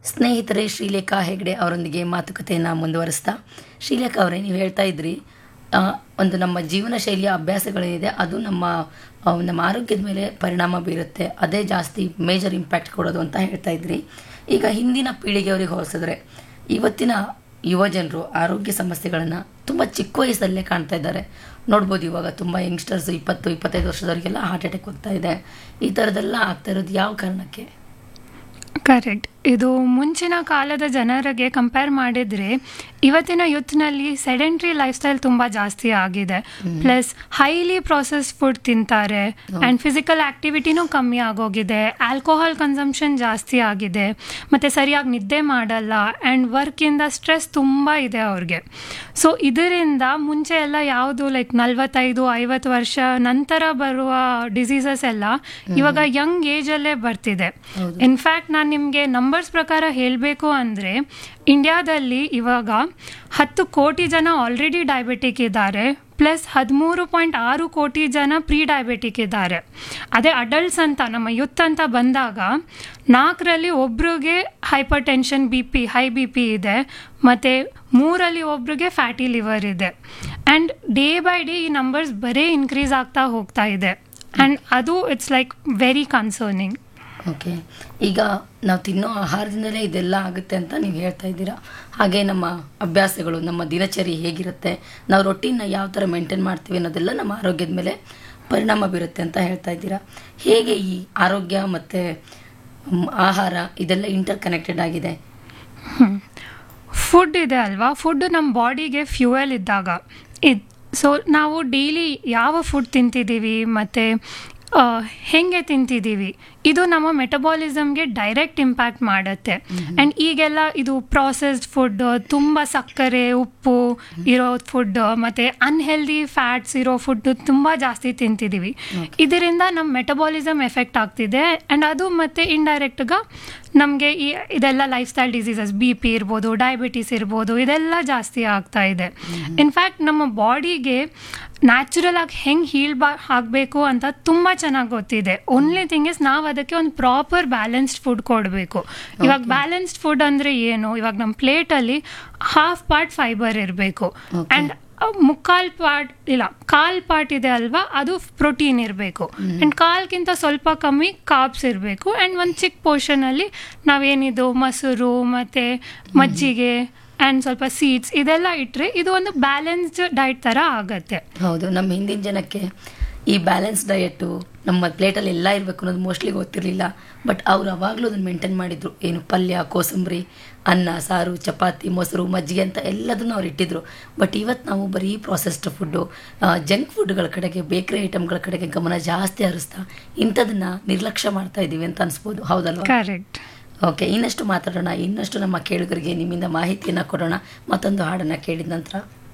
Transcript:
ಸ್ನೇಹಿತರೆ ಶ್ರೀಲೇಖಾ ಹೆಗ್ಡೆ ಅವರೊಂದಿಗೆ ಮಾತುಕತೆಯನ್ನು ಮುಂದುವರಿಸ್ತಾ ಶ್ರೀಲೇಖಾ ಅವರೇ ನೀವು ಹೇಳ್ತಾ ಇದ್ರಿ ಆ, ಒಂದು ನಮ್ಮ ಜೀವನ ಶೈಲಿಯ ಅಭ್ಯಾಸಗಳೇನಿದೆ ಅದು ನಮ್ಮ ಆ, ನಮ್ಮ ಆರೋಗ್ಯದ ಮೇಲೆ ಪರಿಣಾಮ ಬೀರುತ್ತೆ ಅದೇ ಜಾಸ್ತಿ ಮೇಜರ್ ಇಂಪ್ಯಾಕ್ಟ್ ಕೊಡೋದು ಅಂತ ಹೇಳ್ತಾ ಇದ್ರಿ ಈಗ ಹಿಂದಿನ ಪೀಳಿಗೆಯವರಿಗೆ ಹೋಲಿಸಿದ್ರೆ ಇವತ್ತಿನ ಯುವ ಜನರು ಆರೋಗ್ಯ ಸಮಸ್ಯೆಗಳನ್ನು ತುಂಬ ಚಿಕ್ಕ ವಯಸ್ಸಲ್ಲೇ ಕಾಣ್ತಾ ಇದ್ದಾರೆ ನೋಡ್ಬೋದು ಇವಾಗ ತುಂಬ ಯಂಗ್ಸ್ಟರ್ಸ್ ಇಪ್ಪತ್ತು ಇಪ್ಪತ್ತೈದು ವರ್ಷದವರಿಗೆಲ್ಲ ಹಾರ್ಟ್ ಅಟ್ಯಾಕ್ ಹೋಗ್ತಾ ಇದೆ ಈ ಥರದ್ದೆಲ್ಲ ಆಗ್ತಾ ಇರೋದು ಯಾವ ಕಾರಣಕ್ಕೆ ಕರೆಕ್ಟ್ ಇದು ಮುಂಚಿನ ಕಾಲದ ಜನರಿಗೆ ಕಂಪೇರ್ ಮಾಡಿದರೆ ಇವತ್ತಿನ ಯೂತ್ನಲ್ಲಿ ಸೆಡೆಂಟ್ರಿ ಲೈಫ್ ಸ್ಟೈಲ್ ತುಂಬ ಜಾಸ್ತಿ ಆಗಿದೆ ಪ್ಲಸ್ ಹೈಲಿ ಪ್ರೊಸೆಸ್ ಫುಡ್ ತಿಂತಾರೆ ಆ್ಯಂಡ್ ಫಿಸಿಕಲ್ ಆ್ಯಕ್ಟಿವಿಟಿನೂ ಕಮ್ಮಿ ಆಗೋಗಿದೆ ಆಲ್ಕೋಹಾಲ್ ಕನ್ಸಂಪ್ಷನ್ ಜಾಸ್ತಿ ಆಗಿದೆ ಮತ್ತು ಸರಿಯಾಗಿ ನಿದ್ದೆ ಮಾಡಲ್ಲ ಆ್ಯಂಡ್ ವರ್ಕಿಂದ ಸ್ಟ್ರೆಸ್ ತುಂಬ ಇದೆ ಅವ್ರಿಗೆ ಸೊ ಇದರಿಂದ ಮುಂಚೆ ಎಲ್ಲ ಯಾವುದು ಲೈಕ್ ನಲ್ವತ್ತೈದು ಐವತ್ತು ವರ್ಷ ನಂತರ ಬರುವ ಡಿಸೀಸಸ್ ಎಲ್ಲ ಇವಾಗ ಯಂಗ್ ಏಜಲ್ಲೇ ಬರ್ತಿದೆ ಹೌದು. ಇನ್ಫ್ಯಾಕ್ಟ್ ನಾನು ನಿಮಗೆ ನಂಬರ್ಸ್ ಪ್ರಕಾರ ಹೇಳಬೇಕು ಅಂದರೆ ಇಂಡಿಯಾದಲ್ಲಿ ಇವಾಗ ಹತ್ತು ಕೋಟಿ ಜನ ಆಲ್ರೆಡಿ ಡಯಾಬಿಟಿಕ್ ಇದ್ದಾರೆ ಪ್ಲಸ್ ಹದಿಮೂರು ಪಾಯಿಂಟ್ ಆರು ಕೋಟಿ ಜನ ಪ್ರೀ ಡಯಾಬಿಟಿಕ್ ಇದ್ದಾರೆ ಅದೇ ಅಡಲ್ಟ್ಸ್ ಅಂತ ನಮ್ಮ ಯುತ್ ಅಂತ ಬಂದಾಗ ನಾಲ್ಕರಲ್ಲಿ ಒಬ್ರಿಗೆ hypertension B P high B P ಇದೆ ಮತ್ತು ಮೂರಲ್ಲಿ ಒಬ್ರಿಗೆ ಫ್ಯಾಟಿ ಲಿವರ್ ಇದೆ ಆ್ಯಂಡ್ ಡೇ ಬೈ ಡೇ ಈ ನಂಬರ್ಸ್ ಬರೀ ಇನ್ಕ್ರೀಸ್ ಆಗ್ತಾ ಹೋಗ್ತಾ ಇದೆ ಆ್ಯಂಡ್ ಅದು it's like very concerning okay ಈಗ ನಾವು ತಿನ್ನೋ ಆಹಾರದಿಂದಲೇ ಇದೆಲ್ಲ ಆಗುತ್ತೆ ಅಂತ ನೀವು ಹೇಳ್ತಾ ಇದ್ದೀರಾ ಹಾಗೆ ನಮ್ಮ ಅಭ್ಯಾಸಗಳು ನಮ್ಮ ದಿನಚರಿ ಹೇಗಿರುತ್ತೆ ನಾವು ರೊಟೀನ್ನ ಯಾವ ಥರ ಮೇಂಟೈನ್ ಮಾಡ್ತೀವಿ ಅನ್ನೋದೆಲ್ಲ ನಮ್ಮ ಆರೋಗ್ಯದ ಮೇಲೆ ಪರಿಣಾಮ ಬೀರುತ್ತೆ ಅಂತ ಹೇಳ್ತಾ ಇದ್ದೀರಾ ಹೇಗೆ ಈ ಆರೋಗ್ಯ ಮತ್ತು ಮ್, ಆಹಾರ ಇದೆಲ್ಲ ಇಂಟರ್ ಕನೆಕ್ಟೆಡ್ ಆಗಿದೆ ಫುಡ್ ಇದೆ ಅಲ್ವಾ ಫುಡ್ ನಮ್ಮ ಬಾಡಿಗೆ ಫ್ಯೂಯಲ್ ಇದ್ದಾಗ ಇದು ಸೊ ನಾವು ಡೈಲಿ ಯಾವ ಫುಡ್ ತಿಂತಿದ್ದೀವಿ ಮತ್ತು ಹೆಂಗೆ ತಿಂತಿದ್ದೀವಿ ಇದು ನಮ್ಮ ಮೆಟಬಾಲಿಸಮ್ಗೆ ಡೈರೆಕ್ಟ್ ಇಂಪ್ಯಾಕ್ಟ್ ಮಾಡುತ್ತೆ ಆ್ಯಂಡ್ ಈಗೆಲ್ಲ ಇದು ಪ್ರಾಸೆಸ್ಡ್ ಫುಡ್ ತುಂಬ ಸಕ್ಕರೆ ಉಪ್ಪು ಇರೋ ಫುಡ್ ಮತ್ತು ಅನ್ಹೆಲ್ದಿ ಫ್ಯಾಟ್ಸ್ ಇರೋ ಫುಡ್ ತುಂಬ ಜಾಸ್ತಿ ತಿಂತಿದ್ದೀವಿ ಇದರಿಂದ ನಮ್ಮ ಮೆಟಬಾಲಿಸಮ್ ಎಫೆಕ್ಟ್ ಆಗ್ತಿದೆ ಆ್ಯಂಡ್ ಅದು ಮತ್ತು ಇಂಡೈರೆಕ್ಟ್గా ನಮಗೆ ಈ ಇದೆಲ್ಲ lifestyle diseases B P ಇರ್ಬೋದು ಡಯಾಬಿಟಿಸ್ ಇರ್ಬೋದು ಇದೆಲ್ಲ ಜಾಸ್ತಿ ಆಗ್ತಾ ಇದೆ ಇನ್ಫ್ಯಾಕ್ಟ್ ನಮ್ಮ ಬಾಡಿಗೆ ನ್ಯಾಚುರಲ್ ಆಗಿ ಹೆಂಗೆ ಹೀಲ್ ಬಾ ಆಗಬೇಕು ಅಂತ ತುಂಬ ಚೆನ್ನಾಗಿ ಗೊತ್ತಿದೆ ಓನ್ಲಿ ಥಿಂಗ್ ಇಸ್ ನಾವು ಅದಕ್ಕೆ ಒಂದು ಪ್ರಾಪರ್ ಬ್ಯಾಲೆನ್ಸ್ಡ್ ಫುಡ್ ಕೊಡಬೇಕು ಇವಾಗ ಬ್ಯಾಲೆನ್ಸ್ಡ್ ಫುಡ್ ಅಂದರೆ ಏನು ಇವಾಗ ನಮ್ಮ ಪ್ಲೇಟಲ್ಲಿ ಹಾಫ್ ಪಾರ್ಟ್ ಫೈಬರ್ ಇರಬೇಕು Okay. ಆ್ಯಂಡ್ ಮುಕ್ಕಾಲ್ ಪಾರ್ಟ್ ಇಲ್ಲ ಕಾಲ್ ಪಾರ್ಟ್ ಇದೆ ಅಲ್ವಾ ಅದು ಪ್ರೋಟೀನ್ ಇರಬೇಕು ಆ್ಯಂಡ್ ಕಾಲ್ಗಿಂತ ಸ್ವಲ್ಪ ಕಮ್ಮಿ ಕಾಬ್ಸ್ ಇರಬೇಕು ಆ್ಯಂಡ್ ಒಂದು ಚಿಕ್ಕ ಪೋರ್ಷನಲ್ಲಿ ನಾವೇನಿದು ಮೊಸರು ಮತ್ತು ಮಜ್ಜಿಗೆ ಆ್ಯಂಡ್ ಸ್ವಲ್ಪ ಸೀಡ್ಸ್ ಇದೆಲ್ಲ ಇಟ್ಟರೆ ಇದು ಒಂದು ಬ್ಯಾಲೆನ್ಸ್ಡ್ ಡೈಟ್ ಥರ ಆಗತ್ತೆ ಹೌದು ನಮ್ಮ ಹಿಂದಿನ ಜನಕ್ಕೆ ಈ ಬ್ಯಾಲೆನ್ಸ್ ಡಯಟು ನಮ್ಮ ಪ್ಲೇಟಲ್ಲಿ ಎಲ್ಲ ಇರಬೇಕು ಅನ್ನೋದು ಮೋಸ್ಟ್ಲಿ ಗೊತ್ತಿರಲಿಲ್ಲ ಬಟ್ ಅವ್ರು ಅವಾಗಲೂ ಅದನ್ನು ಮೇಂಟೈನ್ ಮಾಡಿದ್ರು ಏನು ಪಲ್ಯ ಕೋಸಂಬರಿ ಅನ್ನ ಸಾರು ಚಪಾತಿ ಮೊಸರು ಮಜ್ಜಿಗೆ ಅಂತ ಎಲ್ಲದನ್ನು ಅವ್ರು ಇಟ್ಟಿದ್ರು ಬಟ್ ಇವತ್ತು ನಾವು ಬರೀ ಪ್ರಾಸೆಸ್ಡ್ ಫುಡ್ಡು ಜಂಕ್ ಫುಡ್ಗಳ ಕಡೆಗೆ ಬೇಕರಿ ಐಟಮ್ಗಳ ಕಡೆಗೆ ಗಮನ ಜಾಸ್ತಿ ಹರಿಸ್ತಾ ಇಂಥದನ್ನ ನಿರ್ಲಕ್ಷ್ಯ ಮಾಡ್ತಾ ಇದ್ದೀವಿ ಅಂತ ಅನ್ಸ್ಬೋದು ಹೌದಲ್ವಾ ಕರೆಕ್ಟ್ ಓಕೆ ಇನ್ನಷ್ಟು ಮಾತಾಡೋಣ ಇನ್ನಷ್ಟು ನಮ್ಮ ಕೇಳುಗರಿಗೆ ನಿಮ್ಮಿಂದ ಮಾಹಿತಿಯನ್ನು ಕೊಡೋಣ ಮತ್ತೊಂದು ಹಾಡನ್ನು ಕೇಳಿದ ನಂತರ